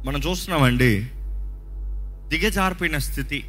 మనం చూస్తున్నామండి దిగజారిపోయిన స్థితి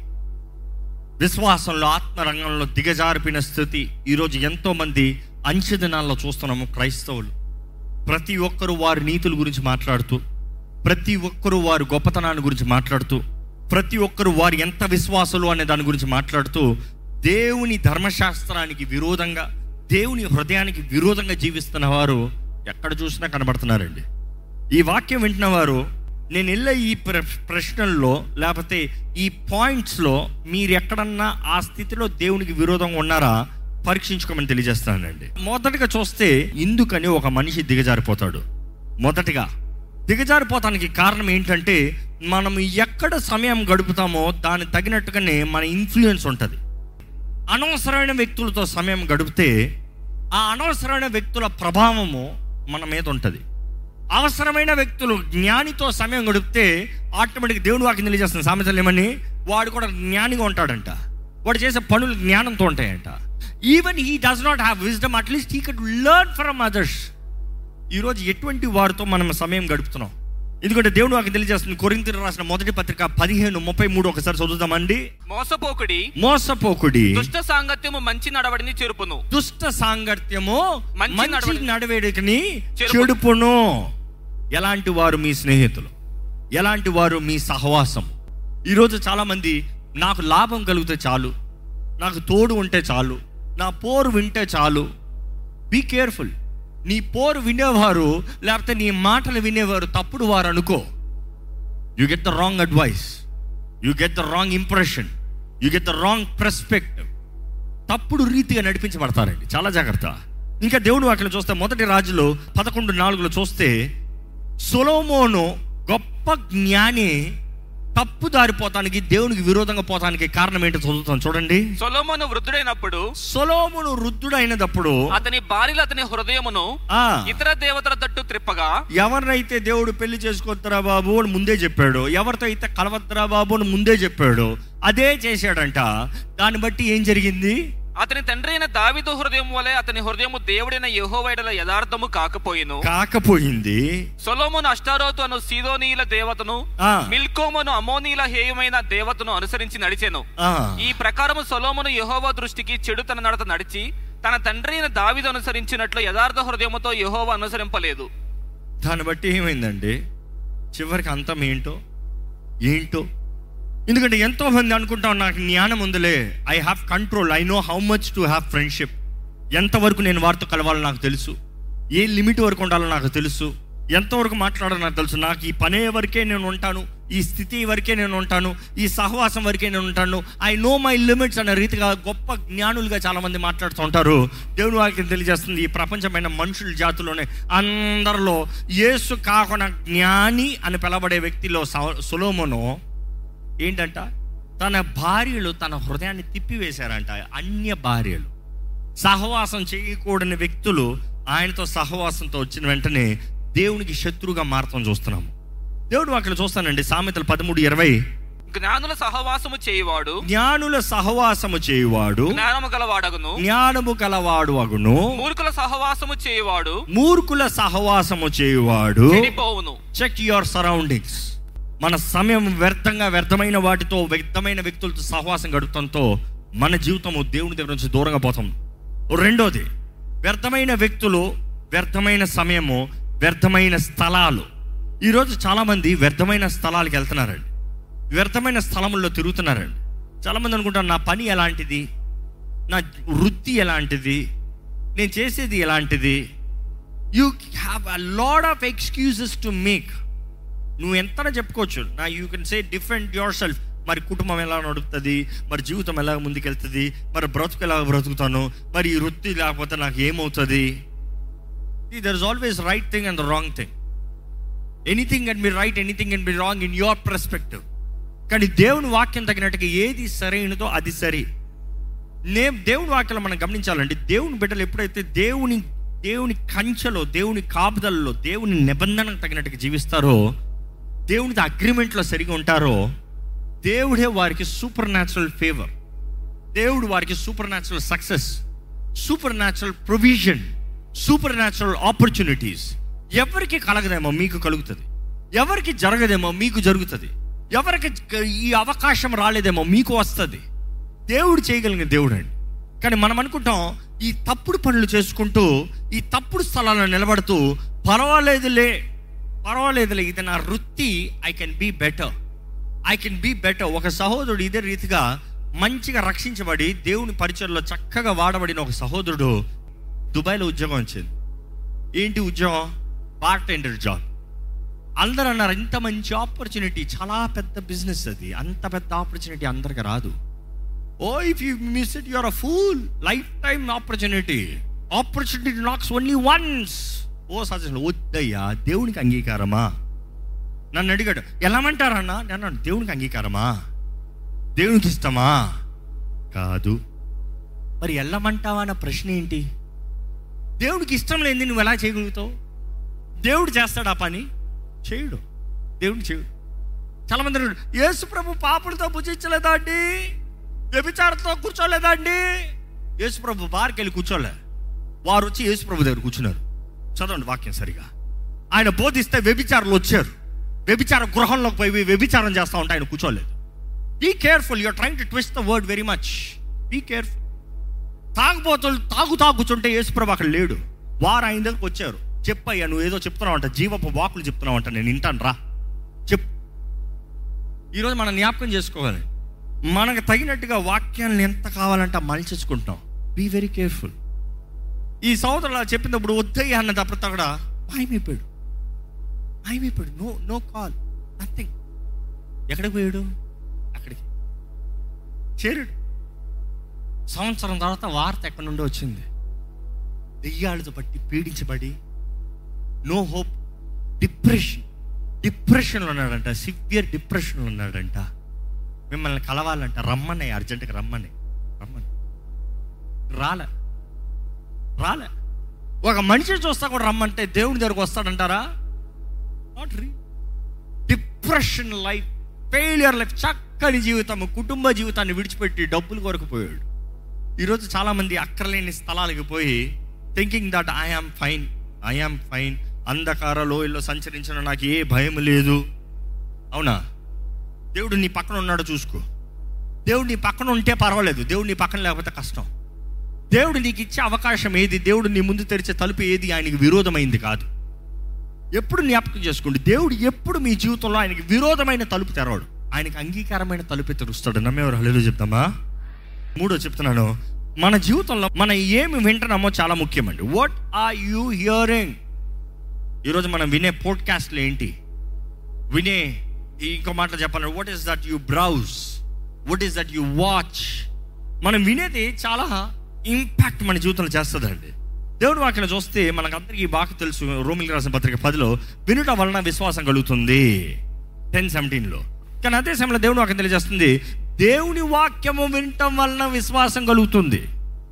విశ్వాసంలో ఆత్మరంగంలో దిగజారిపోయిన స్థితి ఈరోజు ఎంతో మంది అంచె దినాల్లో చూస్తున్నాము క్రైస్తవులు ప్రతి ఒక్కరూ వారి నీతుల గురించి మాట్లాడుతూ ప్రతి ఒక్కరూ వారి గొప్పతనాన్ని గురించి మాట్లాడుతూ ప్రతి ఒక్కరు వారు ఎంత విశ్వాసులు అనే దాని గురించి మాట్లాడుతూ దేవుని ధర్మశాస్త్రానికి విరోధంగా దేవుని హృదయానికి విరోధంగా జీవిస్తున్న వారు ఎక్కడ చూసినా కనబడుతున్నారండి ఈ వాక్యం వింటున్న వారు నేను వెళ్ళే ఈ ప్ర ప్రశ్నల్లో లేకపోతే ఈ పాయింట్స్లో మీరు ఎక్కడన్నా ఆ స్థితిలో దేవునికి విరోధంగా ఉన్నారా పరీక్షించుకోమని తెలియజేస్తానండి మొదటగా చూస్తే ఇందుకని ఒక మనిషి దిగజారిపోతాడు మొదటిగా దిగజారిపోతానికి కారణం ఏంటంటే మనం ఎక్కడ సమయం గడుపుతామో దాని తగినట్టుగానే మన ఇన్ఫ్లుయెన్స్ ఉంటుంది అనవసరమైన వ్యక్తులతో సమయం గడిపితే ఆ అనవసరమైన వ్యక్తుల ప్రభావము మన మీద ఉంటుంది అవసరమైన వ్యక్తులు జ్ఞానితో సమయం గడిపితే ఆటోమేటిక్ దేవుడు వాకి తెలియజేస్తుంది సామెతలు ఏమని వాడు కూడా జ్ఞానిగా ఉంటాడంట వాడు చేసే పనులు జ్ఞానంతో ఉంటాయంట even he does not have wisdom at least he could learn from others ఈరోజు ఎటువంటి వారితో మనం సమయం గడుపుతున్నాం ఎందుకంటే దేవుడు వాకి తెలియజేస్తుంది కొరింతలు రాసిన మొదటి పత్రిక పదిహేను ముప్పై మూడు ఒకసారి చదువుదామండి మోసపోకుడి మోసపోకుడి దుష్ట సాంగత్యము మంచి నడవడిని చెరుపును దుష్ట సాంగత్యము మంచి మంచి నడవడి- నడవేడికని చెడుపు. చెడుపును ఎలాంటి వారు మీ స్నేహితులు ఎలాంటి వారు మీ సహవాసం ఈరోజు చాలా మంది నాకు లాభం కలిగితే చాలు నాకు తోడు ఉంటే చాలు నా పోరు వింటే చాలు బీ కేర్ఫుల్ నీ పోరు వినేవారు లేకపోతే నీ మాటలు వినేవారు తప్పుడు వారు అనుకో you get the wrong advice you get the wrong impression you get the wrong perspective తప్పుడు రీతిగా నడిపించబడతారండి చాలా జాగ్రత్త ఇంకా దేవుడు వాక్యం చూస్తే మొదటి రాజులో పదకొండు నాలుగులో చూస్తే సొలోమోను గొప్ప జ్ఞాని తప్పు దారిపోతానికి దేవునికి విరోధంగా పోతానికి కారణం ఏంటో చదువుతాం చూడండి సొలోమోను వృద్ధుడైనప్పుడు సొలోమును వృద్ధుడైనప్పుడు అతని భార్యలు అతని హృదయమును ఆ ఇతర దేవతల తట్టు త్రిప్పగా ఎవరినైతే దేవుడు పెళ్లి చేసుకోవద్దురా బాబు అని ముందే చెప్పాడు ఎవరితో అయితే కలవద్దురా బాబు అని ముందే చెప్పాడు అదే చేశాడంట దాన్ని బట్టి ఏం జరిగింది అతని తండ్రి అయిన దావిదు హృదయం వలె అతని హృదయము దేవుడైన యెహోవాయడల యథార్థము కాకపోయిను కాకపోయింది సొలోమోను అష్టారోతు అను సీదోనీల దేవతను ఆ. మిల్కోమను అమోనీల హేయమైన దేవతను అనుసరించి నడిచెను ఆ ఈ ప్రకారము సొలోమోను యెహోవా దృష్టికి చెడు తన నడత నడిచి తన తండ్రి అయిన దావిదు అనుసరించినట్లు యథార్థ హృదయముతో యెహోవా అనుసరింపలేదు దాన్ని బట్టి ఏమైందండి చివరికి అంతం ఏంటో ఏంటో ఎందుకంటే ఎంతో మంది అనుకుంటాం నాకు జ్ఞానం ఉందిలే I have control I know how much to have friendship ఎంతవరకు నేను వారితో కలవాలో నాకు తెలుసు ఏ లిమిట్ వరకు ఉండాలో నాకు తెలుసు ఎంతవరకు మాట్లాడాలో నాకు తెలుసు నాకు ఈ పనే వరకే నేను ఉంటాను ఈ స్థితి వరకే నేను ఉంటాను ఈ సహవాసం వరకే నేను ఉంటాను ఐ నో మై లిమిట్స్ అనే రీతిగా గొప్ప జ్ఞానులుగా చాలా మంది మాట్లాడుతూ ఉంటారు దేవుని వాక్యం తెలియజేస్తుంది ఈ ప్రపంచమైన మనుషుల జాతిలోనే అందరిలో యేసు కాకుండా జ్ఞాని అని పిలబడే వ్యక్తిలో స- సొలోమోను ఏంటంట తన భార్యలు తన హృదయాన్ని తిప్పివేశారంట అన్య భార్యలు సహవాసం చేయకూడని వ్యక్తులు ఆయనతో సహవాసంతో వచ్చిన వెంటనే దేవునికి శత్రువుగా మారతం చూస్తున్నాము దేవుడు అక్కడ చూస్తానండి సామెతలు పదమూడు ఇరవై జ్ఞానుల సహవాసము చేయువాడు జ్ఞానుల సహవాసము చేయువాడు జ్ఞానము గలవాడగును జ్ఞానము కలవాడు అగును మూర్ఖుల సహవాసము చేయువాడు మూర్ఖుల సహవాసము చేయువాడు చెడిపోవును చెక్ యువర్ సరౌండింగ్స్ మన సమయం వ్యర్థంగా వ్యర్థమైన వాటితో వ్యర్థమైన వ్యక్తులతో సహవాసం గడుపుతంతో మన జీవితము దేవుని దగ్గర నుంచి దూరంగా పోతాం రెండోది వ్యర్థమైన వ్యక్తులు వ్యర్థమైన సమయము వ్యర్థమైన స్థలాలు ఈరోజు చాలామంది వ్యర్థమైన స్థలాలకు వెళ్తున్నారండి వ్యర్థమైన స్థలముల్లో తిరుగుతున్నారండి చాలామంది అనుకుంటారు నా పని ఎలాంటిది నా వృత్తి ఎలాంటిది నేను చేసేది ఎలాంటిది you have a lot of excuses to make నువ్వు ఎంత చెప్పుకోవచ్చు నా you can say different yourself మరి కుటుంబం ఎలా నడుపుతుంది మరి జీవితం ఎలా ముందుకెళ్తుంది మరి బ్రతుకు ఎలా బ్రతుకుతాను మరి ఈ వృత్తి లేకపోతే నాకు ఏమవుతుంది there is always right thing and the wrong thing anything and be right anything and be wrong in your perspective కానీ దేవుని వాక్యం తగినట్టుగా ఏది సరైనదో అది సరి నే దేవుని వాక్యాలు మనం గమనించాలండి దేవుని బిడ్డలు ఎప్పుడైతే దేవుని దేవుని కంచెలో దేవుని కాపుదలలో దేవుని నిబంధనకు తగినట్టుగా జీవిస్తారో దేవునితో అగ్రిమెంట్లో సరిగా ఉంటారో దేవుడే వారికి సూపర్ న్యాచురల్ ఫేవర్ దేవుడు వారికి supernatural success supernatural provision supernatural opportunities ఎవరికి కలగదేమో మీకు కలుగుతుంది ఎవరికి జరగదేమో మీకు జరుగుతుంది ఎవరికి ఈ అవకాశం రాలేదేమో మీకు వస్తుంది దేవుడు చేయగలిగిన దేవుడు అండి కానీ మనం అనుకుంటాం ఈ తప్పుడు పనులు చేసుకుంటూ ఈ తప్పుడు స్థలాల్లో నిలబడుతూ పర్వాలేదులే పర్వాలేదులే ఇది నా వృత్తి I can be better I can be better ఒక సహోదరుడు ఇదే రీతిగా మంచిగా రక్షించబడి దేవుని పరిచయంలో చక్కగా వాడబడిన ఒక సహోదరుడు దుబాయ్లో ఉద్యోగం వచ్చింది ఏంటి ఉద్యోగం పార్ట్ టైండర్ జాబ్ అందరూ అన్నారు ఇంత మంచి ఆపర్చునిటీ చాలా పెద్ద బిజినెస్ అది అంత పెద్ద ఆపర్చునిటీ అందరికి రాదు oh if you miss it your a fool lifetime opportunity opportunity knocks only once oh suggestion వద్దయ్యా దేవునికి అంగీకారమా నన్ను అడిగాడు ఎలామంటారన్నా నేను అన్నాను, దేవునికి అంగీకారమా దేవునికి ఇష్టమా కాదు మరి వెళ్ళమంటావా అన్న ప్రశ్న ఏంటి దేవుడికి ఇష్టం లేనిది నువ్వు ఎలా చేయగలుగుతావు దేవుడు చేస్తాడు ఆ పని చేయడు దేవుడు చేయడు చాలా మంది అడిగారు, యేసు ప్రభు పాపులతో భుజించలేదా అండి వ్యభిచారంతో కూర్చోలేదా అండి యేసు ప్రభు బార్కి వెళ్ళి కూర్చోలే వారు వచ్చి యేసు ప్రభు దగ్గర కూర్చున్నారు చదవండి వాక్యం సరిగా ఆయన బోధిస్తే వ్యభిచారులు వచ్చారు వ్యభిచార గృహంలోకి పోయి వ్యభిచారం చేస్తా ఉంటే ఆయన కూర్చోలేదు be careful you're trying to twist the word very much be careful తాగుబోతులు తాగు తాగుతుంటే యేసుప్రభు అక్కడ లేడు వారు ఆయన దగ్గరకు వచ్చారు చెప్పయ్యా నువ్వు ఏదో చెప్తున్నావు అంట జీవపు వాకులు చెప్తున్నావు అంట నేను వింటాను రా చెప్ ఈరోజు మనం జ్ఞాపకం చేసుకోవాలి మనకు తగినట్టుగా వాక్యాలను ఎంత కావాలంటే మలిచేసుకుంటాం బీ వెరీ కేర్ఫుల్ ఈ సోదరులు అలా చెప్పినప్పుడు వద్దయ్యా అన్నది అప్పుడు అక్కడ మాయమైపోయాడు మాయమైపోయాడు నో నో కాల్ నథింగ్ ఎక్కడికి పోయాడు అక్కడికి చేరాడు సంవత్సరం తర్వాత వార్త ఎక్కడి నుండి వచ్చింది దెయ్యాలతో బట్టి పీడించబడి నో హోప్ డిప్రెషన్ డిప్రెషన్లో ఉన్నాడంట సివియర్ డిప్రెషన్లో ఉన్నాడంట మిమ్మల్ని కలవాలంట రమ్మని అర్జెంటుగా రమ్మని రమ్మని రాలే రాలే ఒక మనిషి చూస్తా కూడా రమ్మంటే దేవుని దగ్గరకు వస్తాడంటారా నాట్ రీ డిప్రెషన్ లైఫ్ ఫెయిలియర్ లైఫ్ చక్కని జీవితం కుటుంబ జీవితాన్ని విడిచిపెట్టి డబ్బులు కొరకు పోయాడు ఈరోజు చాలామంది అక్కర్లేని స్థలాలకు పోయి thinking that I am fine I am fine అంధకార లోయల్లో సంచరించిన నాకు ఏ భయం లేదు అవునా దేవుడు నీ పక్కన ఉన్నాడో చూసుకో దేవుడు నీ పక్కన ఉంటే పర్వాలేదు దేవుడు నీ పక్కన లేకపోతే కష్టం దేవుడు నీకు ఇచ్చే అవకాశం ఏది దేవుడు నీ ముందు తెరిచే తలుపు ఏది ఆయనకి విరోధమైంది కాదు ఎప్పుడు జ్ఞాపకం చేసుకోండి దేవుడు ఎప్పుడు మీ జీవితంలో ఆయనకి విరోధమైన తలుపు తెరవడు ఆయనకి అంగీకారమైన తలుపే తెరుస్తాడు నమ్మేవారు హలో చెప్తామా మూడో చెప్తున్నాను మన జీవితంలో మనం ఏమి వింటున్నామో చాలా ముఖ్యమండి వాట్ ఆర్ యూ హియరింగ్ ఈరోజు మనం వినే పోడ్కాస్ట్లు ఏంటి వినే ఈ ఇంకో మాటలో చెప్పాలంటే what is that you browse what is that you watch మనం వినేది చాలా ఇంపాక్ట్ మన జీవితంలో చేస్తుందండి దేవుడు వాక్యం చూస్తే మనకందరికీ బాగా తెలుసు రోమిల్ రాసిన పత్రిక పదిలో వినుట వలన విశ్వాసం కలుగుతుంది టెన్ సెవెంటీన్లో కానీ అదే సమయంలో దేవుడు వాక్యం తెలియజేస్తుంది దేవుని వాక్యము వినటం వలన విశ్వాసం కలుగుతుంది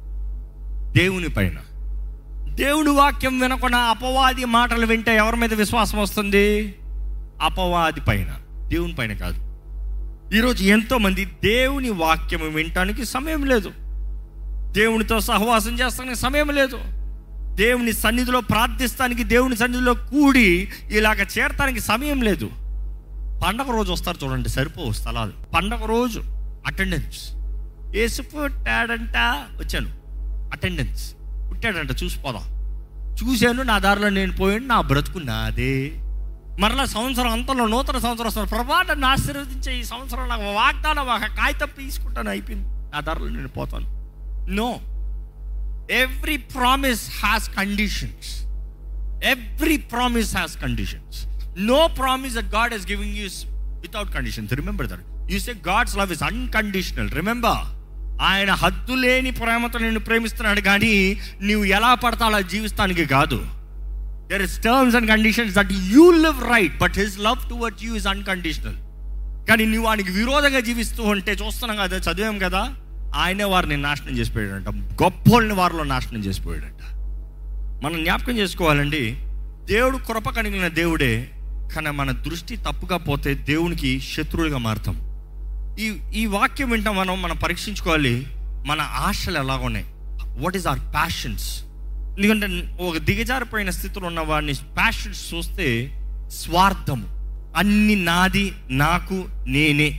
దేవుని పైన దేవుని వాక్యం వినకుండా అపవాది మాటలు వింటే ఎవరి మీద విశ్వాసం వస్తుంది అపవాది పైన దేవుని పైన కాదు ఈరోజు ఎంతో మంది దేవుని వాక్యం వినటానికి సమయం లేదు దేవునితో సహవాసం చేస్తానికి సమయం లేదు దేవుని సన్నిధిలో ప్రార్థిస్తానికి దేవుని సన్నిధిలో కూడి ఇలాగ చేరటానికి సమయం లేదు పండగ రోజు వస్తారు చూడండి సరిపోవు స్థలాలు పండగ రోజు అటెండెన్స్ ఏసు పుట్టాడంట వచ్చాను అటెండెన్స్ పుట్టాడంట చూసిపోదాం చూశాను నా దారిలో నేను పోయాను నా బ్రతుకు నాదే మరలా సంవత్సరం అంతలో నూతన సంవత్సరం వస్తుంది ప్రభా నన్ను ఆశీర్వదించే ఈ సంవత్సరం నాకు వాగ్దానం ఒక కాగితం తీసుకుంటాను అయిపోయింది నా దారిలో నేను పోతాను no every promise has conditions every promise has conditions no promise that God he's giving you without conditions remember that you say God's love is unconditional remember ఆయన హద్దు లేని ప్రేమతో నిన్ను ప్రేమిస్తున్నాడు కానీ నీవు ఎలా పడతా అలా జీవిస్తానికి కాదు there is terms and conditions that you live right but his love toward you is unconditional కానీ నువ్వు వానికి విరోధంగా జీవిస్తూ ఉంటే చూస్తున్నాం కదా చదివాం కదా ఆయనే వారిని నాశనం చేసిపోయాడంట గొప్పోళ్ళని వారిలో నాశనం చేసిపోయాడంట మనం జ్ఞాపకం చేసుకోవాలండి దేవుడు కృప కలిగిన దేవుడే కానీ మన దృష్టి తప్పుగా పోతే దేవునికి శత్రువులుగా మారుతాం ఈ ఈ వాక్యం వింటాం మనం మనం పరీక్షించుకోవాలి మన ఆశలు ఎలా ఉన్నాయి వాట్ ఈస్ అవర్ ప్యాషన్స్ ఎందుకంటే ఒక దిగజారిపోయిన స్థితిలో ఉన్న వాడిని ప్యాషన్స్ చూస్తే స్వార్థము అన్ని నాది నాకు నేనే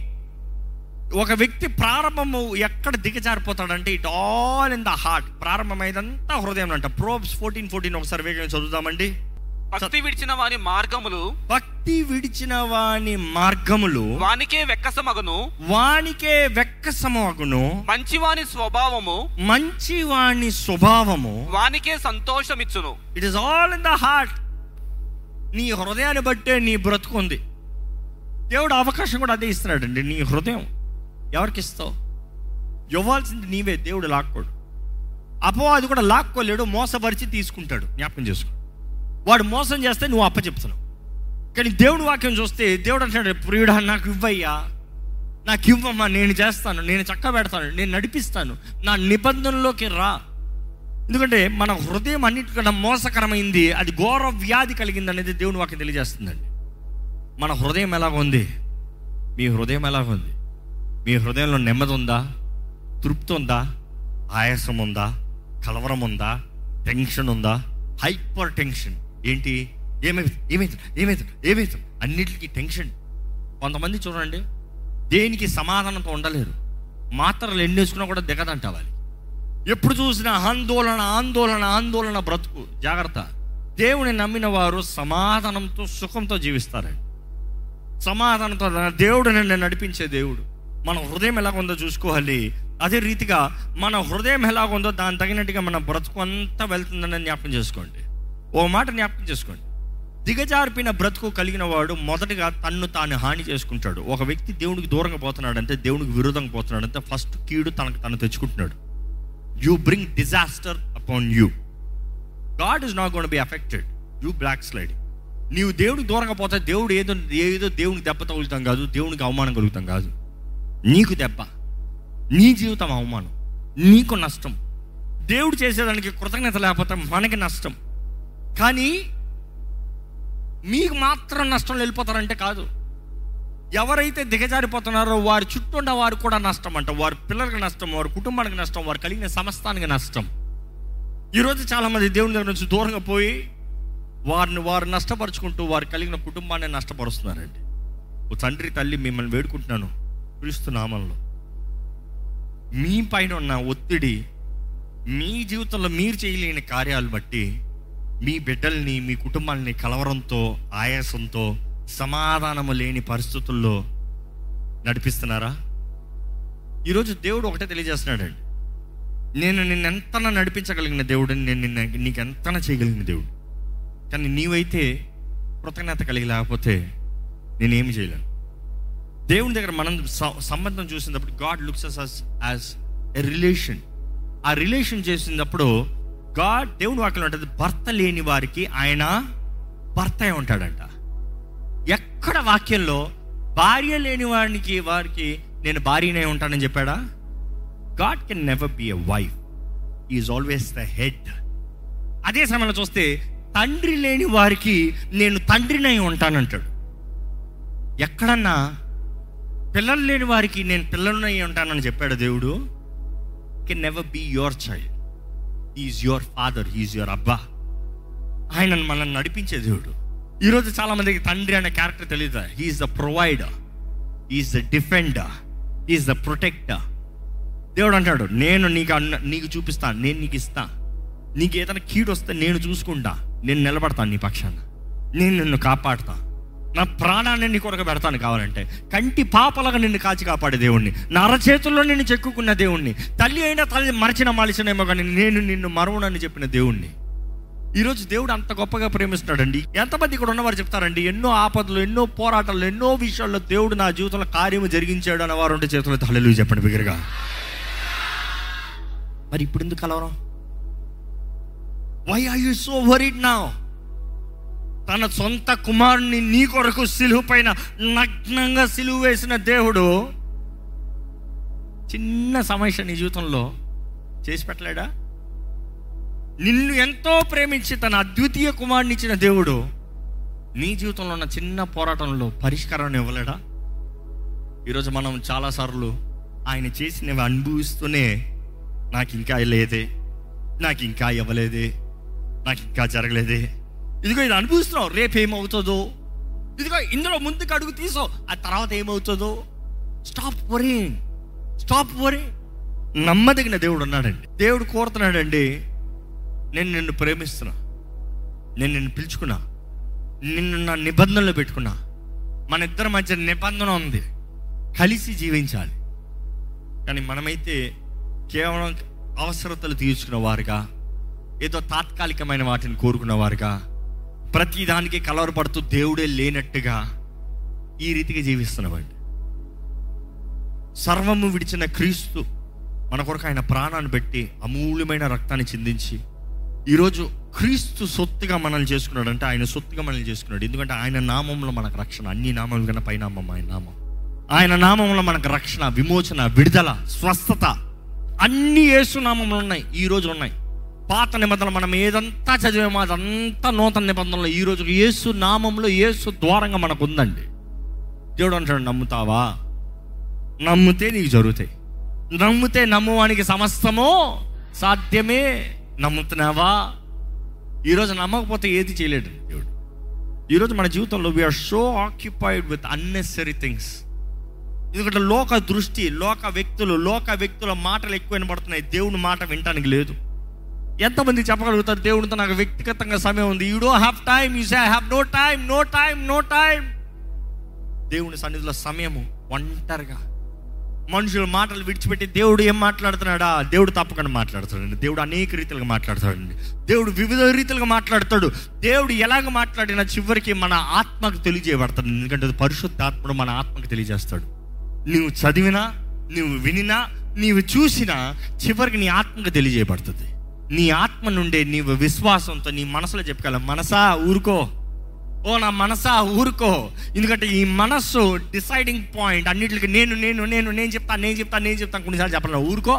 ఒక వ్యక్తి ప్రారంభము ఎక్కడ దిగజారిపోతాడంటే it all in the heart ప్రారంభమైందంతా హృదయం అంట ప్రోబ్స్ ఫోర్టీన్ ఫోర్టీన్ ఒకసారి వేగంగా చదువుదామండి భక్తి విడిచిన వాని మార్గములు భక్తి విడిచిన వాని మార్గములు వానికే వెక్కసమగును వానికే వెక్కసమగును మంచివాని స్వభావము మంచి వాని స్వభావము వానికే సంతోషమిచ్చును it is all in the heart నీ హృదయాన్ని బట్టే నీ బ్రతుకుంది దేవుడు అవకాశం కూడా అదే ఇస్తున్నాడండి నీ హృదయం ఎవరికి ఇస్తావు ఇవ్వాల్సింది నీవే దేవుడు లాక్కోడు అపో అది కూడా లాక్కోలేడు మోసపరిచి తీసుకుంటాడు జ్ఞాపకం చేసుకో వాడు మోసం చేస్తే నువ్వు అప్పచెప్తున్నావు కానీ దేవుడు వాక్యం చూస్తే దేవుడు అంటాడు ప్రియుడా నాకు ఇవ్వయ్యా నాకు ఇవ్వమ్మా నేను చేస్తాను నేను చక్క పెడతాను నేను నడిపిస్తాను నా నిబంధనలోకి రా ఎందుకంటే మన హృదయం అన్నిటికన్నా మోసకరమైంది అది ఘోర వ్యాధి కలిగింది అనేది దేవుని వాక్యం తెలియజేస్తుందండి మన హృదయం ఎలాగ ఉంది మీ హృదయం ఎలాగ ఉంది మీ హృదయంలో నెమ్మది ఉందా తృప్తి ఉందా ఆయాసం ఉందా కలవరం ఉందా టెన్షన్ ఉందా హైపర్ టెన్షన్ ఏంటి ఏమైతుంది ఏమైతుంది ఏమైతుంది ఏమైతుంది అన్నిటికీ టెన్షన్ కొంతమంది చూడండి దేనికి సమాధానంతో ఉండలేరు మాత్రలు ఎన్ని వేసుకున్నా కూడా దిగదంట వాళ్ళకి ఎప్పుడు చూసినా ఆందోళన ఆందోళన ఆందోళన బ్రతుకు జాగ్రత్త దేవుని నమ్మిన వారు సమాధానంతో సుఖంతో జీవిస్తారండి సమాధానంతో దేవుడు నన్ను నడిపించే దేవుడు మన హృదయం ఎలాగుందో చూసుకోవాలి అదే రీతిగా మన హృదయం ఎలాగుందో దాని తగినట్టుగా మన బ్రతుకు అంతా వెళ్తుందని జ్ఞాపకం చేసుకోండి ఓ మాట జ్ఞాపకం చేసుకోండి దిగజారిపిన బ్రతుకు కలిగిన వాడు మొదటగా తన్ను తాను హాని చేసుకుంటాడు ఒక వ్యక్తి దేవునికి దూరంగా పోతున్నాడంటే దేవునికి విరోధంగా పోతున్నాడంటే ఫస్ట్ కీడు తనకు తను తెచ్చుకుంటున్నాడు you bring disaster upon you God is not gonna be affected you backslide నీవు దేవుడికి దూరంగా పోతే దేవుడు ఏదో ఏదో దేవునికి దెబ్బ తగులుతాం కాదు దేవునికి అవమానం కలుగుతాం కాదు నీకు దెబ్బ నీ జీవితం అవమానం నీకు నష్టం దేవుడు చేసేదానికి కృతజ్ఞత లేకపోతే మనకి నష్టం కానీ మీకు మాత్రం నష్టం వెళ్ళిపోతారంటే కాదు ఎవరైతే దిగజారిపోతున్నారో వారి చుట్టూ ఉన్న వారు కూడా నష్టం అంట వారి పిల్లలకి నష్టం వారి కుటుంబానికి నష్టం వారు కలిగిన సమస్తానికి నష్టం ఈరోజు చాలామంది దేవుని దగ్గర నుంచి దూరంగా పోయి వారిని వారు నష్టపరుచుకుంటూ వారు కలిగిన కుటుంబాన్ని నష్టపరుస్తున్నారండి ఓ తండ్రి తల్లి మిమ్మల్ని వేడుకుంటున్నాను క్రీస్తు నామంలో మీ పైన ఉన్న ఒత్తిడి మీ జీవితంలో మీరు చేయలేని కార్యాలు బట్టి మీ బిడ్డల్ని మీ కుటుంబాన్ని కలవరంతో ఆయాసంతో సమాధానము లేని పరిస్థితుల్లో నడిపిస్తున్నారా ఈరోజు దేవుడు ఒకటే తెలియజేస్తున్నాడండి నేను నిన్నెంతన నడిపించగలిగిన దేవుడు నేను నిన్న నీకు ఎంతన చేయగలిగిన దేవుడు కానీ నీవైతే కృతజ్ఞత కలిగి లేకపోతే నేనేమి చేయలేను దేవుని దగ్గర మనం స- సంబంధం చూసినప్పుడు God looks us as a relation ఆ రిలేషన్ చేసినప్పుడు గాడ్ దేవుని వాక్యం ఉంటుంది భర్త లేని వారికి ఆయన భర్త అయి ఉంటాడంట ఎక్కడ వాక్యంలో భార్య లేని వారికి వారికి నేను భార్యనే ఉంటానని చెప్పాడా God can never be a wife is always the head అదే సమయంలో చూస్తే తండ్రి లేని వారికి నేను తండ్రినై ఉంటానంటాడు ఎక్కడన్నా పిల్లలు లేని వారికి నేను పిల్లలనై ఉంటానని చెప్పాడు దేవుడు can never be your child is your father is your అబ్బా ఆయన మనల్ని నడిపించే దేవుడు ఈరోజు చాలా మందికి తండ్రి అనే క్యారెక్టర్ తెలియదు he is the provider is the defender is the protector దేవుడు అంటాడు నేను నీకు అన్న నీకు చూపిస్తాను నేను నీకు ఇస్తా నీకు ఏదైనా కీడు వస్తే నేను చూసుకుంటా నేను నిలబడతాను నీ పక్షాన నేను నిన్ను కాపాడుతా నా ప్రాణాన్ని నీ కొరకు పెడతాను కావాలంటే కంటి పాపలుగా నిన్ను కాచి కాపాడే దేవుణ్ణి నా అరచేతుల్లో నిన్ను చెక్కుకున్న దేవుణ్ణి తల్లి అయినా తల్లి మరచిన మలిచినేమో కానీ నేను నిన్ను మరువునని చెప్పిన దేవుణ్ణి ఈరోజు దేవుడు అంత గొప్పగా ప్రేమిస్తున్నాడండి ఎంతమంది ఇక్కడ ఉన్నవారు చెప్తారండి ఎన్నో ఆపదలు ఎన్నో పోరాటాలు ఎన్నో విషయాల్లో దేవుడు నా జీవితంలో కార్యము జరిగించాడు అన్న వారు ఉంటే చేతులు తల్లి చెప్పండి బిగ్గరగా మరి ఇప్పుడు ఎందుకు కలవరం why are you so worried నా తన సొంత కుమారుని నీ కొరకు సిలువు పైన నగ్నంగా సిలువు వేసిన దేవుడు చిన్న సమస్య నీ జీవితంలో చేసి పెట్టలేడా నిన్ను ఎంతో ప్రేమించి తన అద్వితీయ కుమారుని ఇచ్చిన దేవుడు నీ జీవితంలో ఉన్న చిన్న పోరాటంలో పరిష్కారాన్ని ఇవ్వలేడా ఈరోజు మనం చాలాసార్లు ఆయన చేసినవి అనుభవిస్తూనే నాకు ఇంకా లేదే నాకు ఇంకా ఇవ్వలేదే నాకు ఇంకా జరగలేదే ఇదిగో ఇది అనుభవిస్తున్నావు రేపు ఏమవుతుందో ఇదిగో ఇందులో ముందుకు అడుగు తీసో ఆ తర్వాత ఏమవుతుందో స్టాప్ వరీ స్టాప్ వరీ నమ్మదగిన దేవుడు ఉన్నాడండి దేవుడు కోరుతున్నాడండి నేను నిన్ను ప్రేమిస్తున్నా నేను నిన్ను పిలుచుకున్నా నిన్ను నా నిబంధనలు పెట్టుకున్నా మన ఇద్దరి మధ్య నిబంధన ఉంది కలిసి జీవించాలి కానీ మనమైతే కేవలం అవసరతలు తీర్చుకున్న వారుగా ఏదో తాత్కాలికమైన వాటిని కోరుకున్న వారుగా ప్రతి దానికి కలవరపడుతూ దేవుడే లేనట్టుగా ఈ రీతిగా జీవిస్తున్నామండి సర్వము విడిచిన క్రీస్తు మన కొరకు ఆయన ప్రాణాన్ని పెట్టి అమూల్యమైన రక్తాన్ని చిందించి ఈరోజు క్రీస్తు సొత్తుగా మనల్ని చేసుకున్నాడు అంటే ఆయన సొత్తుగా మనల్ని చేసుకున్నాడు ఎందుకంటే ఆయన నామంలో మనకు రక్షణ అన్ని నామముల కన్నా పైనామం ఆయన నామం ఆయన నామంలో మనకు రక్షణ విమోచన విడుదల స్వస్థత అన్ని యేసు నామంలో ఉన్నాయి ఈ రోజు ఉన్నాయి పాత నిబంధనలు మనం ఏదంతా చదివామో అదంతా నూతన నిబంధనలు ఈ రోజు యేసు నామంలో యేసు ద్వారంగా మనకు ఉందండి దేవుడు అంటాడు నమ్ముతావా నమ్మితే నీకు జరుగుతాయి నమ్మితే నమ్మువానికి సమస్తము సాధ్యమే నమ్ముతున్నావా ఈరోజు నమ్మకపోతే ఏది చేయలేడు దేవుడు ఈరోజు మన జీవితంలో we are so occupied with unnecessary things ఎందుకంటే లోక దృష్టి లోక వ్యక్తులు లోక వ్యక్తుల మాటలు ఎక్కువ వినబడుతున్నాయి దేవుని మాట వినటానికి లేదు ఎంతమంది చెప్పగలుగుతారు దేవుడితో నాకు వ్యక్తిగతంగా సమయం ఉంది you do have time you say I have no time no time no time దేవుని సన్నిధిలో సమయము ఒంటరిగా మనుషుల మాటలు విడిచిపెట్టి దేవుడు ఏం మాట్లాడుతున్నాడా దేవుడు తప్పకుండా మాట్లాడుతాడండి దేవుడు అనేక రీతిలుగా మాట్లాడతాడండి దేవుడు వివిధ రీతిలుగా మాట్లాడతాడు దేవుడు ఎలాగ మాట్లాడినా చివరికి మన ఆత్మకు తెలియజేయబడతాడు ఎందుకంటే అది పరిశుద్ధాత్ముడు మన ఆత్మకు తెలియజేస్తాడు నువ్వు చదివినా నువ్వు వినినా నీవు చూసినా చివరికి నీ ఆత్మకు తెలియజేయబడుతుంది నీ ఆత్మ నుండే నీవు విశ్వాసంతో నీ మనసులో చెప్పగల మనసా ఊరుకో ఓ నా మనసా ఊరుకో ఎందుకంటే ఈ మనస్సు డిసైడింగ్ పాయింట్ అన్నిటికి నేను నేను నేను నేను చెప్తాను నేను చెప్తాను నేను చెప్తాను కొన్నిసార్లు చెప్పను ఊరుకో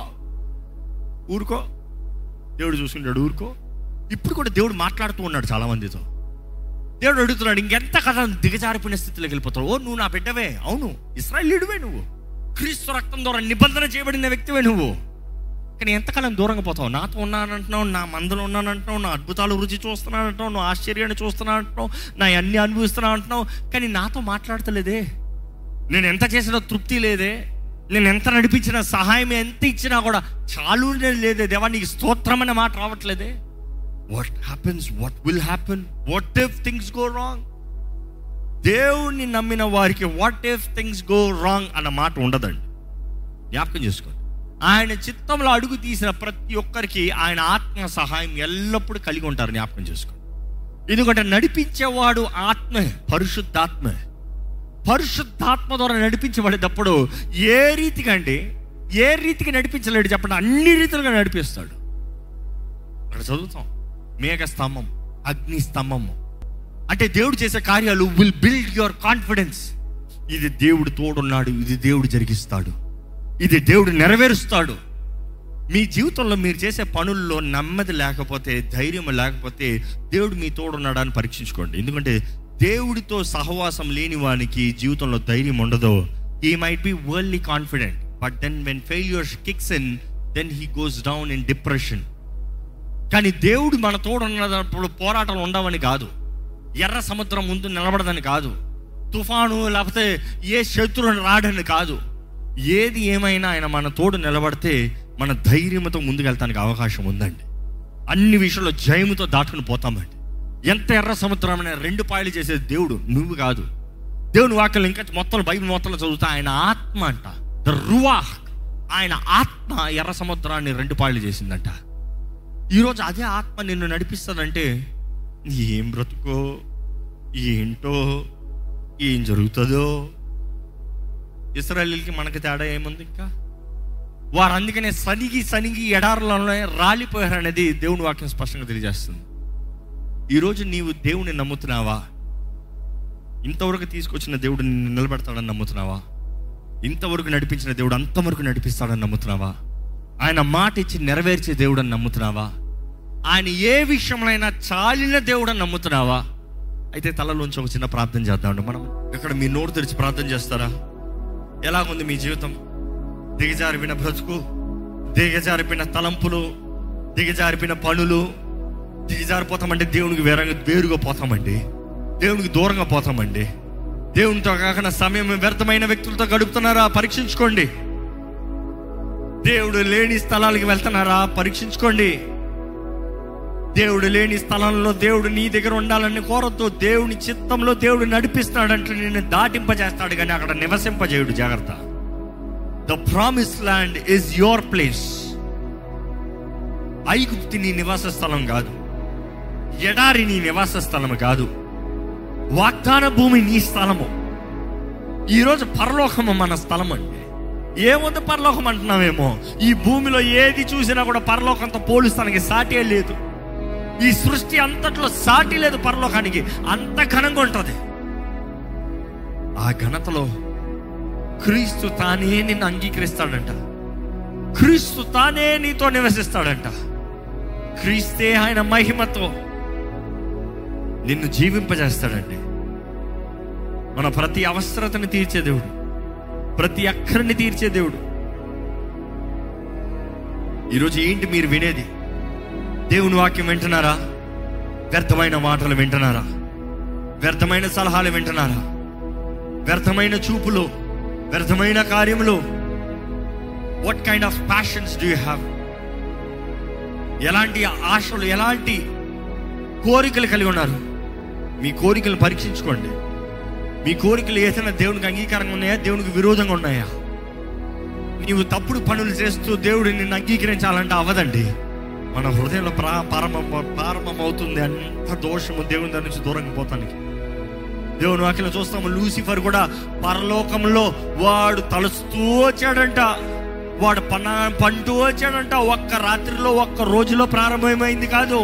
ఊరుకో దేవుడు చూసుకుంటాడు ఊరుకో ఇప్పుడు కూడా దేవుడు మాట్లాడుతూ ఉన్నాడు చాలా మందితో దేవుడు అడుగుతున్నాడు ఇంకెంత కథ దిగజారిపోయిన స్థితిలోకి వెళ్ళిపోతావు ఓ నువ్వు నా బిడ్డవే అవును ఇస్రాయలీడువే నువ్వు క్రీస్తు రక్తం ద్వారా నిబంధన చేయబడిన వ్యక్తివే నువ్వు కానీ ఎంతకాలం దూరంగా పోతావు నాతో ఉన్నానంటున్నావు నా మందులో ఉన్నానంటున్నావు నా అద్భుతాలు రుచి చూస్తున్నానంటున్నావు నువ్వు ఆశ్చర్యాన్ని చూస్తున్నానంటున్నావు నా అన్ని అనుభవిస్తున్నా అంటున్నావు కానీ నాతో మాట్లాడతలేదే నేను ఎంత చేసినా తృప్తి లేదే నేను ఎంత నడిపించిన సహాయం ఎంత ఇచ్చినా కూడా చాలు లేదే దేవా నీకు స్తోత్రం అనే మాట రావట్లేదే what happens what will happen what if things go wrong దేవుణ్ణి నమ్మిన వారికి what if things go wrong అన్న మాట ఉండదండి జ్ఞాపకం చేసుకోండి ఆయన చిత్తంలో అడుగు తీసిన ప్రతి ఒక్కరికి ఆయన ఆత్మ సహాయం ఎల్లప్పుడూ కలిగి ఉంటారు జ్ఞాపకం చేసుకోండి ఎందుకంటే నడిపించేవాడు ఆత్మే పరిశుద్ధాత్మే పరిశుద్ధాత్మ ద్వారా నడిపించబడేటప్పుడు ఏ రీతిగా అండి ఏ రీతికి నడిపించలేడు చెప్పండి అన్ని రీతిలుగా నడిపిస్తాడు అక్కడ చదువుతాం మేఘ స్తంభం అగ్ని స్తంభము అంటే దేవుడు చేసే కార్యాలు విల్ బిల్డ్ యువర్ కాన్ఫిడెన్స్ ఇది దేవుడు తోడున్నాడు ఇది దేవుడు జరిగిస్తాడు ఇది దేవుడు నెరవేరుస్తాడు మీ జీవితంలో మీరు చేసే పనుల్లో నెమ్మది లేకపోతే ధైర్యం లేకపోతే దేవుడు మీ తోడున్నాడా అని పరీక్షించుకోండి ఎందుకంటే దేవుడితో సహవాసం లేని వానికి జీవితంలో ధైర్యం ఉండదు he might be worldly confident but then when failure kicks in then he goes down in depression కానీ దేవుడు మన తోడు ఉన్నప్పుడు పోరాటాలు ఉండవని కాదు ఎర్ర సముద్రం ముందు నిలబడదని కాదు తుఫాను లేకపోతే ఏ శత్రువుని రాడని కాదు ఏది ఏమైనా ఆయన మన తోడు నిలబడితే మన ధైర్యంతో ముందుకెళ్తానికి అవకాశం ఉందండి అన్ని విషయంలో జయముతో దాటుకుని పోతామండి ఎంత ఎర్ర సముద్రమైన రెండు పాయలు చేసేది దేవుడు నువ్వు కాదు దేవుని వాక్యం ఇంకా మొత్తం బైబిల్ మొత్తంలో చదువుతా ఆయన ఆత్మ అంట ద రువాహ్ ఆయన ఆత్మ ఎర్ర సముద్రాన్ని రెండు పాయలు చేసిందంట ఈరోజు అదే ఆత్మ నిన్ను నడిపిస్తుందంటే ఏం బ్రతుకో ఏంటో ఏం జరుగుతుందో ఇస్రాయలీలకి మనకి తేడా ఏముంది ఇంకా వారు అందుకనే సనిగి సనిగి ఎడారులోనే రాలిపోయారు అనేది దేవుని వాక్యం స్పష్టంగా తెలియజేస్తుంది ఈరోజు నీవు దేవుని నమ్ముతున్నావా ఇంతవరకు తీసుకొచ్చిన దేవుడు నిన్ను నిలబెడతాడని నమ్ముతున్నావా ఇంతవరకు నడిపించిన దేవుడు అంతవరకు నడిపిస్తాడని నమ్ముతున్నావా ఆయన మాట ఇచ్చి నెరవేర్చే దేవుడు అని నమ్ముతున్నావా ఆయన ఏ విషయంలోనైనా చాలిన దేవుడు అని నమ్ముతున్నావా అయితే తలలోంచి ఒక చిన్న ప్రార్థన చేద్దామండి మనం ఇక్కడ మీ నోరు తెరిచి ప్రార్థన చేస్తారా ఎలాగుంది మీ జీవితం దిగజారిపోయిన బ్రతుకు దిగజారిపోయిన తలంపులు దిగజారిపోయిన పనులు దిగజారిపోతామంటే దేవునికి వేరంగా వేరుగా పోతామండి దేవునికి దూరంగా పోతామండి దేవునితో కాకుండా సమయం వ్యర్థమైన వ్యక్తులతో గడుపుతున్నారా పరీక్షించుకోండి దేవుడు లేని స్థలాలకు వెళ్తున్నారా పరీక్షించుకోండి దేవుడు లేని స్థలంలో దేవుడు నీ దగ్గర ఉండాలని కోరద్దు దేవుని చిత్తంలో దేవుడు నడిపిస్తాడంటే నిన్ను దాటింపజేస్తాడు కానీ అక్కడ నివసింపజేయుడు జాగ్రత్త the promise land is your place ఐగుప్తి నీ నివాస స్థలం కాదు ఎడారి నీ నివాస స్థలం కాదు వాగ్దాన భూమి నీ స్థలము ఈరోజు పరలోకము మన స్థలం అండి ఏముంది పరలోకం అంటున్నామేమో ఈ భూమిలో ఏది చూసినా కూడా పరలోకంతో పోలుస్తానికి సాటే లేదు ఈ సృష్టి అంతట్లో సాటి లేదు పరలోకానికి అంత ఘనంగా ఉంటుంది ఆ ఘనతలో క్రీస్తు తానే నిన్ను అంగీకరిస్తాడంట క్రీస్తు తానే నీతో నివసిస్తాడంట క్రీస్తే ఆయన మహిమతో నిన్ను జీవింపజేస్తాడండి మన ప్రతి అవసరతని తీర్చే దేవుడు ప్రతి అక్కరిని తీర్చే దేవుడు ఈరోజు ఏంటి మీరు వినేది దేవుని వాక్యం వింటున్నారా వ్యర్థమైన మాటలు వింటున్నారా వ్యర్థమైన సలహాలు వింటున్నారా వ్యర్థమైన చూపులు వ్యర్థమైన కార్యములు what kind of passions do you have ఎలాంటి ఆశలు ఎలాంటి కోరికలు కలిగి ఉన్నారు మీ కోరికలు పరీక్షించుకోండి మీ కోరికలు ఏదైనా దేవునికి అంగీకారంగా ఉన్నాయా దేవునికి విరోధంగా ఉన్నాయా నీవు తప్పుడు పనులు చేస్తూ దేవుడు నిన్ను అంగీకరించాలంటే అవ్వదండి మన హృదయంలో ప్రా ప్రారంభం ప్రారంభం అవుతుంది అంత దోషము దేవుని దాని నుంచి దూరంగా పోతానికి దేవుని వాక్యం చూస్తాము లూసిఫర్ కూడా పరలోకంలో వాడు తలుస్తూ వచ్చాడంట వాడు పన్న పంటూ వచ్చాడంట ఒక్క రాత్రిలో ఒక్క రోజులో ప్రారంభమైంది కాదు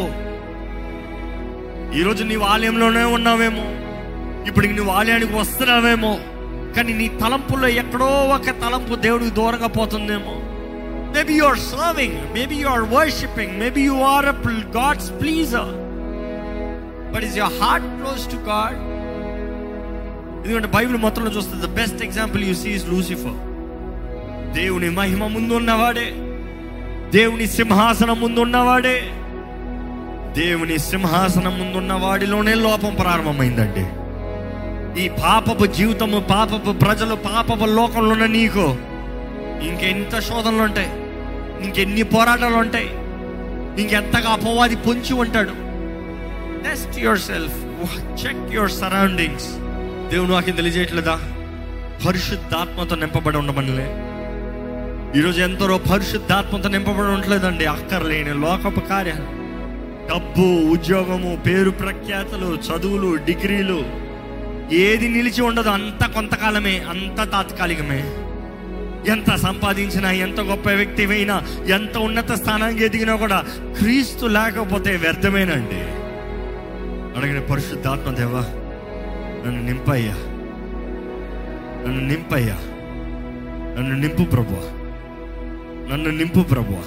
ఈరోజు నీవు ఆలయంలోనే ఉన్నావేమో ఇప్పుడు నువ్వు ఆలయానికి వస్తున్నావేమో కానీ నీ తలంపుల్లో ఎక్కడో ఒక తలంపు దేవుడికి దూరంగా పోతుందేమో maybe you are serving maybe you are worshipping maybe you are God's pleasure but is your heart close to God ఎందుకంటే బైబిల్ మొత్తంలో చూస్తే the best example you see is Lucifer దేవుని మహిమ ముందు ఉన్నవాడే దేవుని సింహాసనం ముందు ఉన్నవాడే దేవుని సింహాసనం ముందున్న వాడిలోనే లోపం ప్రారంభమైందండి ఈ పాపపు జీవితము పాపపు ప్రజలు పాపపు లోకంలో ఉన్న నీకు ఇంకెంత శోధనలు ఉంటాయి ఇంకెన్ని పోరాటాలు ఉంటాయి ఇంకెంతగా అపవాది పొంచి ఉంటాడు test yourself check your surroundings దేవుడు నాకు తెలియజేయట్లేదా పరిశుద్ధాత్మతో నింపబడి ఉండమనిలే ఈరోజు ఎందరో పరిశుద్ధాత్మతో నింపబడి ఉండలేదండి అక్కర్లేని లోకపు కార్యాలు డబ్బు ఉద్యోగము పేరు ప్రఖ్యాతలు చదువులు డిగ్రీలు ఏది నిలిచి ఉండదు అంత కొంతకాలమే అంత తాత్కాలికమే ఎంత సంపాదించినా ఎంత గొప్ప వ్యక్తి అయినా ఎంత ఉన్నత స్థానానికి ఎదిగినా కూడా క్రీస్తు లేకపోతే వ్యర్థమేనండి అడిగిన పరిశుద్ధాత్మ దేవా నన్ను నింపయ్యా నన్ను నింపయ్యా నన్ను నింపు ప్రభు నన్ను నింపు ప్రభు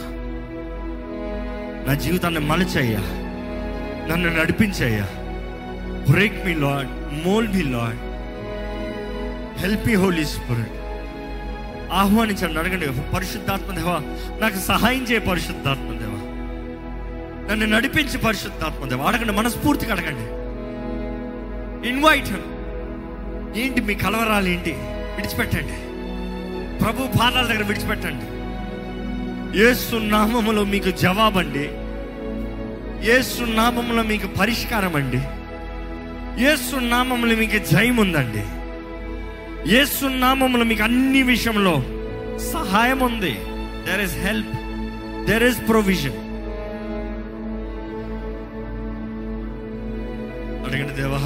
నా జీవితాన్ని మలచయ్యా నన్ను నడిపించయ్యా break me lord mould me lord help me Holy Spirit ఆహ్వానించండి అడగండి పరిశుద్ధాత్మ దేవా నాకు సహాయం చేయ పరిశుద్ధాత్మ దేవా నన్ను నడిపించి పరిశుద్ధాత్మ దేవా అడగండి మనస్ఫూర్తిగా అడగండి ఇన్వైట్ ఏంటి మీ కలవరాలు ఏంటి విడిచిపెట్టండి ప్రభు పాదాల దగ్గర విడిచిపెట్టండి యేసు నామములో మీకు జవాబండి యేసు నామములో మీకు పరిష్కారం అండి యేసు నామములో మీకు జయం ఉందండి యేసు నామములో మీకు అన్ని విషయంలో సహాయం ఉంది there is help there is provision అడగండి దేవా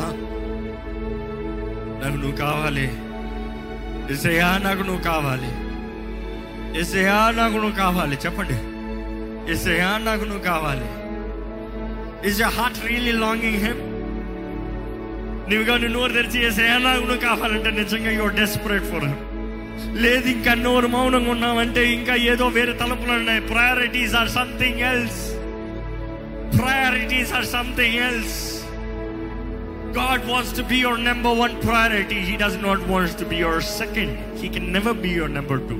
నాకు నువ్వు కావాలి ఎసయా నాకు నువ్వు కావాలి ఎసయా నాకు నువ్వు కావాలి చెప్పండి ఎసయా నాకు నువ్వు కావాలి is your heart really longing him నువ్వు కానీ నోరు తెరిచి ఎసయా నాకు నువ్వు కావాలంటే నిజంగా యువర్ డెస్పరేట్ ఫర్ హెమ్ లేదు ఇంకా నోరు మౌనంగా ఉన్నావంటే ఇంకా ఏదో వేరే తలపులు ఉన్నాయి priorities are something else priorities are something else God wants to be your number one priority. He does not want to be your second. He can never be your number two.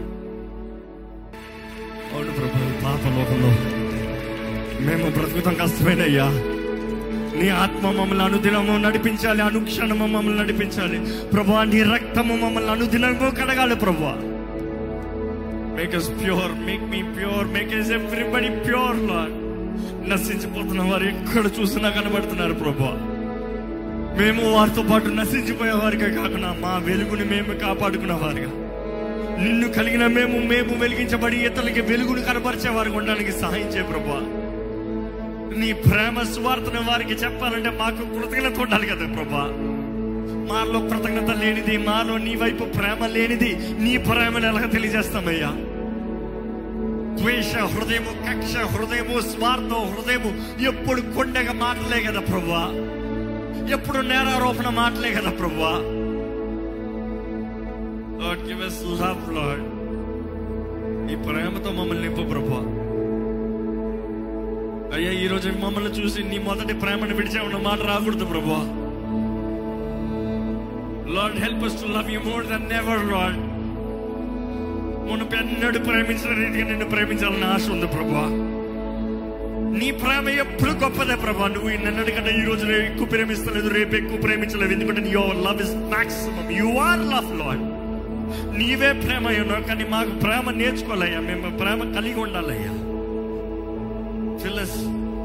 అవును ప్రభు పాప లోకంలో మేము బ్రతుకుతాం కష్టమేనయ్యా నీ ఆత్మ మమ్మల్ని అనుదినము నడిపించాలి అనుక్షణము మమ్మల్ని నడిపించాలి ప్రభా నీ రక్తము మమ్మల్ని అనుదినము కడగాలి ప్రభా make us pure make me pure make us everybody pure lord నశించిపోతున్న వారు ఎక్కడ చూసినా కనబడుతున్నారు ప్రభా మేము వారితో పాటు నశించిపోయే వారిగా కాకుండా మా వెలుగుని మేము కాపాడుకున్న వారిగా నిన్ను కలిగిన మేము మేము వెలిగించబడి ఇతరులకి వెలుగును కనపరిచే వారికి ఉండడానికి సహాయం చేయ ప్రభా నీ ప్రేమ స్వార్థను వారికి చెప్పాలంటే మాకు కృతజ్ఞత ఉండాలి కదా ప్రభా మాలో కృతజ్ఞత లేనిది మాలో నీ వైపు ప్రేమ లేనిది నీ ప్రేమను ఎలా తెలియజేస్తామయ్యా ద్వేష హృదయము కక్ష హృదయము స్వార్థం హృదయము ఎప్పుడు కొండగా మాటలే కదా ప్రభా ఎప్పుడు నేరారోపణ మాటలే కదా ప్రభా lord give us love lord ఈ ప్రేమతో మమ్మల్ని నింపు ప్రభా అయ్యా ఈ రోజు మమ్మల్ని చూసి నీ మొదటి ప్రేమను విడిచామన్న మాట రాకూడదు ప్రభా lord help us to love you more than never lord మునుపు ఎన్నడూ ప్రేమించిన రీతిగా నిన్ను ప్రేమించాలని ఆశ ఉంది ప్రభా నీ ప్రేమ ఎప్పుడు గొప్పదే ప్రభా నువ్వు నిన్నటి కంటే ఈ రోజు ఎక్కువ ప్రేమిస్తలేదు రేపు ఎక్కువ ప్రేమించలేదు ఎందుకంటే your love is maximum you are love lord నీవే ప్రేమ అయి ఉన్నావు కానీ మాకు ప్రేమ నేర్చుకోవాలయ్యా మేము ప్రేమ కలిగి ఉండాలయ్యా ఫిల్లస్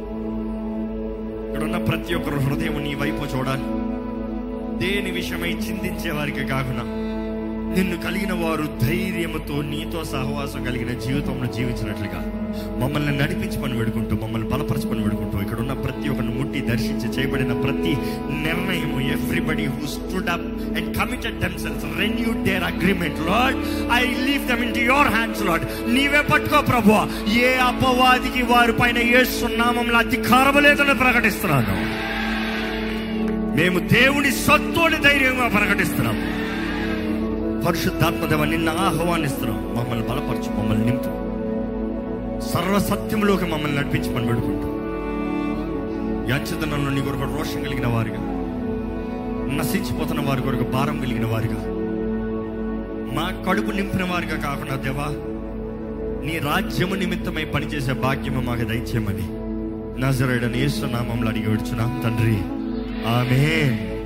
ఇక్కడ ఉన్న ప్రతి ఒక్కరు హృదయం నీ వైపు చూడాలి దేని విషయమై చింతించే వారికి కాకుండా నిన్ను కలిగిన వారు ధైర్యముతో నీతో సహవాసం కలిగిన జీవితంలో జీవించినట్లుగా మమ్మల్ని నడిపించమని వేడుకుంటూ మమ్మల్ని బలపరచమని వేడుకుంటూ ఇక్కడ ఉన్న ప్రతి ఒక్కరిని ముట్టి దర్శించి చేయబడిన ప్రతి నిర్ణయము everybody who stood up and committed themselves renew their agreement lord I leave them in your hands lord నీవే పట్టుకో ప్రభు ఏ అపవాదికి వారి పైన ఏ సున్నామంలో అధికారము లేదని ప్రకటిస్తున్నాను మేము దేవుని సత్తుని ధైర్యంగా ప్రకటిస్తున్నాం పరిశుద్ధాత్మదేవ నిన్న ఆహ్వానిస్తున్నాం మమ్మల్ని బలపరచు మమ్మల్ని నింపు సర్వసత్యంలోకి మమ్మల్ని నడిపించి పని పెడుకుంటూ యాంచదనంలో నీ కొరకు రోషం కలిగిన వారిగా నశించిపోతున్న వారి కొరకు భారం కలిగిన వారిగా మా కడుపు నింపిన వారిగా కాకుండా దేవా నీ రాజ్యము నిమిత్తమై పనిచేసే భాగ్యము మాకు దయచేయమని నజరేడని యేసు నామంలో అడిగి విడుచున్నాం తండ్రి ఆమెన్